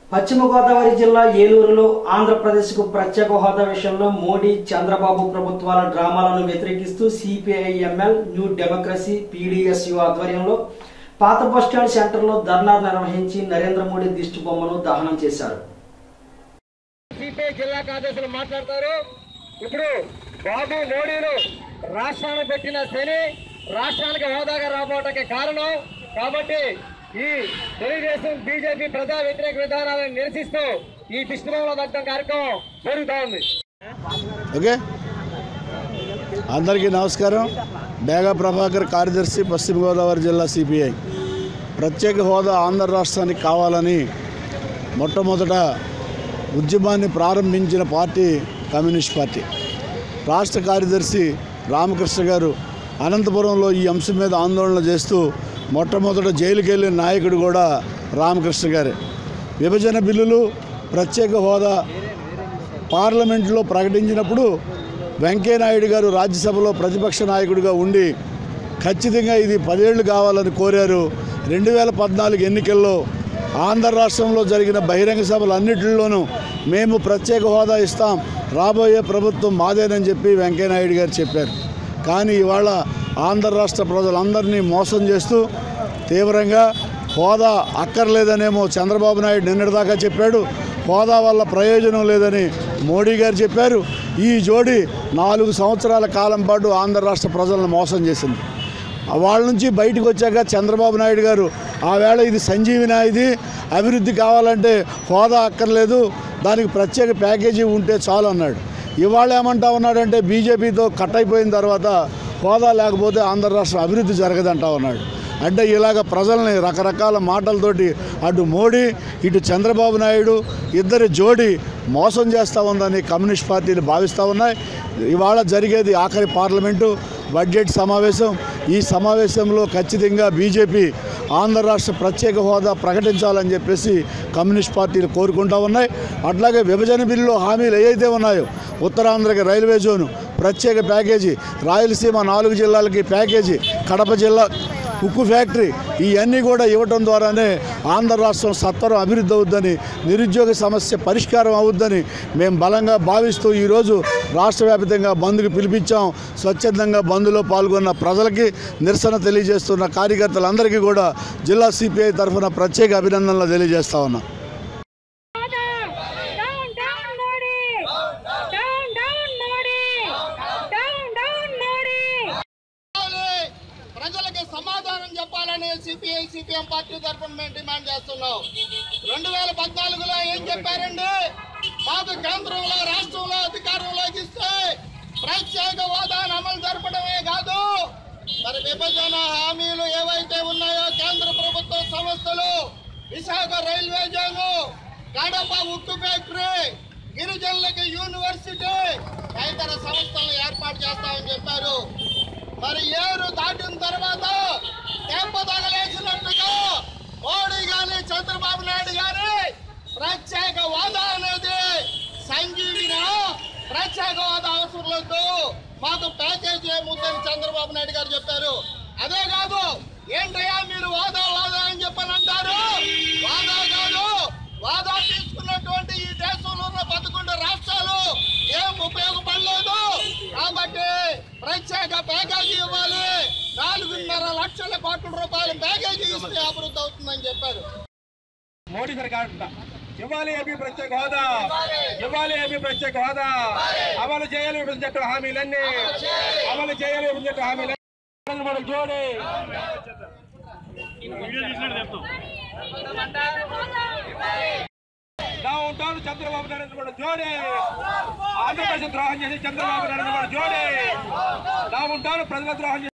పశ్చిమ గోదావరి జిల్లా ఏలూరులో ఆంధ్రప్రదేశ్కు ప్రత్యేక హోదా విషయంలో మోడీ చంద్రబాబు ప్రభుత్వాల డ్రామాలను వ్యతిరేకిస్తూ సిపిఐఎంఎల్ న్యూ డెమోక్రసీ పీడీఎస్యు ఆధ్వర్యంలో పాత బస్టాండ్ సెంటర్లో ధర్నా నిర్వహించి నరేంద్ర మోడీ దిష్టి బొమ్మను దహనం చేశారు సిపిఐ జిల్లా కార్యదర్శులు మాట్లాడతారు ఇప్పుడు బాబు మోడీలు రాష్ట్రాన్ని పెట్టిన శని రాష్ట్రానికి హోదాగా రాబోవటానికి కారణం కాబట్టి ఈ తెలుగుదేశం బీజేపీ ప్రజా వ్యతిరేక విధానాలను నిరసిస్తూ ఈ దిష్టిబొమ్మల దగ్ధం కార్యక్రమం జరుగుతూ ఉంది ఓకే అందరికీ నమస్కారం బేగా ప్రభాకర్ కార్యదర్శి పశ్చిమ గోదావరి జిల్లా సిపిఐ ప్రత్యేక హోదా ఆంధ్ర రాష్ట్రానికి కావాలని మొట్టమొదట ఉద్యమాన్ని ప్రారంభించిన పార్టీ కమ్యూనిస్ట్ పార్టీ రాష్ట్ర కార్యదర్శి రామకృష్ణ గారు అనంతపురంలో ఈ అంశం మీద ఆందోళన చేస్తూ మొట్టమొదట జైలుకి వెళ్ళిన నాయకుడు కూడా రామకృష్ణ గారే విభజన బిల్లులు ప్రత్యేక హోదా పార్లమెంట్లో ప్రకటించినప్పుడు వెంకయ్యనాయుడు గారు రాజ్యసభలో ప్రతిపక్ష నాయకుడిగా ఉండి ఖచ్చితంగా ఇది పదేళ్లు కావాలని కోరారు రెండు వేల పద్నాలుగు ఎన్నికల్లో ఆంధ్ర రాష్ట్రంలో జరిగిన బహిరంగ సభలు అన్నిటిలోనూ మేము ప్రత్యేక హోదా ఇస్తాం రాబోయే ప్రభుత్వం మాదేనని చెప్పి వెంకయ్యనాయుడు గారు చెప్పారు కానీ ఇవాళ ఆంధ్ర రాష్ట్ర ప్రజలందరినీ మోసం చేస్తూ తీవ్రంగా హోదా అక్కర్లేదనేమో చంద్రబాబు నాయుడు నిన్నటిదాకా చెప్పాడు హోదా వల్ల ప్రయోజనం లేదని మోడీ గారు చెప్పారు ఈ జోడి నాలుగు సంవత్సరాల కాలం పాటు ఆంధ్ర రాష్ట్ర ప్రజలను మోసం చేసింది వాళ్ళ నుంచి బయటకు వచ్చాక చంద్రబాబు నాయుడు గారు ఆ వేళ ఇది సంజీవిన ఇది అభివృద్ధి కావాలంటే హోదా అక్కర్లేదు దానికి ప్రత్యేక ప్యాకేజీ ఉంటే చాలు అన్నాడు ఇవాళ ఏమంటా ఉన్నాడంటే బీజేపీతో కట్ అయిపోయిన తర్వాత హోదా లేకపోతే ఆంధ్ర రాష్ట్రం అభివృద్ధి జరగదంటా ఉన్నాడు అంటే ఇలాగ ప్రజల్ని రకరకాల మాటలతోటి అటు మోడీ ఇటు చంద్రబాబు నాయుడు ఇద్దరి జోడి మోసం చేస్తూ ఉందని కమ్యూనిస్ట్ పార్టీలు భావిస్తూ ఉన్నాయి ఇవాళ జరిగేది ఆఖరి పార్లమెంటు బడ్జెట్ సమావేశం ఈ సమావేశంలో ఖచ్చితంగా బీజేపీ ఆంధ్ర రాష్ట్ర ప్రత్యేక హోదా ప్రకటించాలని చెప్పేసి కమ్యూనిస్ట్ పార్టీలు కోరుకుంటూ ఉన్నాయి అట్లాగే విభజన బిల్లులో హామీలు ఏవైతే ఉన్నాయో ఉత్తరాంధ్రకి రైల్వే జోను ప్రత్యేక ప్యాకేజీ రాయలసీమ నాలుగు జిల్లాలకి ప్యాకేజీ కడప జిల్లా ఉక్కు ఫ్యాక్టరీ ఇవన్నీ కూడా ఇవ్వటం ద్వారానే ఆంధ్ర రాష్ట్రం సత్వరం అభివృద్ధి అవుద్దని నిరుద్యోగ సమస్య పరిష్కారం అవుద్దని మేము బలంగా భావిస్తూ ఈరోజు రాష్ట్ర వ్యాప్తంగా బంద్కు పిలిపించాం స్వచ్ఛందంగా బంద్లో పాల్గొన్న ప్రజలకి నిరసన తెలియజేస్తున్న కార్యకర్తలందరికీ కూడా జిల్లా సిపిఐ తరఫున ప్రత్యేక అభినందనలు తెలియజేస్తా ఉన్నాం Down, down, Modi! Down, down, Modi! Down, down, Modi! చెప్పాలి. ప్రజలకి సమాధానం చెప్పాలని సిపిఐ సిపిఎం పార్టీ తరఫున మేము డిమాండ్ చేస్తున్నాం రెండు వేల పద్నాలుగులో ఏం చెప్పారండి మాకు కేంద్రంలో రాష్ట్రంలో అధికారంలోకి ఇస్తే ప్రత్యేక హోదాను అమలు జరపడమే కాదు మరి విభజన హామీలు ఏవైతే ఉన్నాయో కేంద్ర ప్రభుత్వ సంస్థలు విశాఖ రైల్వే జోను కడప ఉక్కు ఫ్యాక్టరీ గిరిజనులకి యూనివర్సిటీ తదితర సంస్థలను ఏర్పాటు చేస్తామని చెప్పారు మరి ఏరు దాటిన తర్వాత దెబ్బ తగలేసినట్టుగా మోడీ గాని చంద్రబాబు నాయుడు గాని ప్రత్యేక హోదా అనేది సంజీవిన ప్రత్యేక హోదా అవసరం లేదు మాకు ప్యాకేజీ ఏముందని చంద్రబాబు నాయుడు గారు చెప్పారు అదే కాదు ఏంటయ్యా మీరు హోదా హోదా అని చెప్పని అంటారు హోదా కాదు హోదా తీసుకున్నటువంటి ఈ దేశంలో ఉన్న పదకొండు రాష్ట్రాలు ఏం ఉపయోగపడలేదు కాబట్టి ప్రత్యేక ప్యాకేజీ ఇవ్వాలి నాలుగున్నర లక్షల కోట్ల రూపాయల ప్యాకేజీ ఇస్తే అభివృద్ధి అవుతుందని చెప్పారు మోడీ సర్కార్ ఇవ్వాలి ఏపీ ప్రత్యేక హోదా ఇవ్వాలి ఏపీ ప్రత్యేక హోదా అమలు చేయాలి విభజన చట్ట హామీలన్నీ అమలు చేయాలి విభజన చట్ట హామీలన్నీ మన జోడి డౌన్ డౌన్ చంద్రబాబు నాయుడు మన జోడి ఆంధ్రప్రదేశ్ ద్రోహం చేసి చంద్రబాబు నాయుడు మన జోడి డౌన్ డౌన్ ప్రజల ద్రోహం చేసి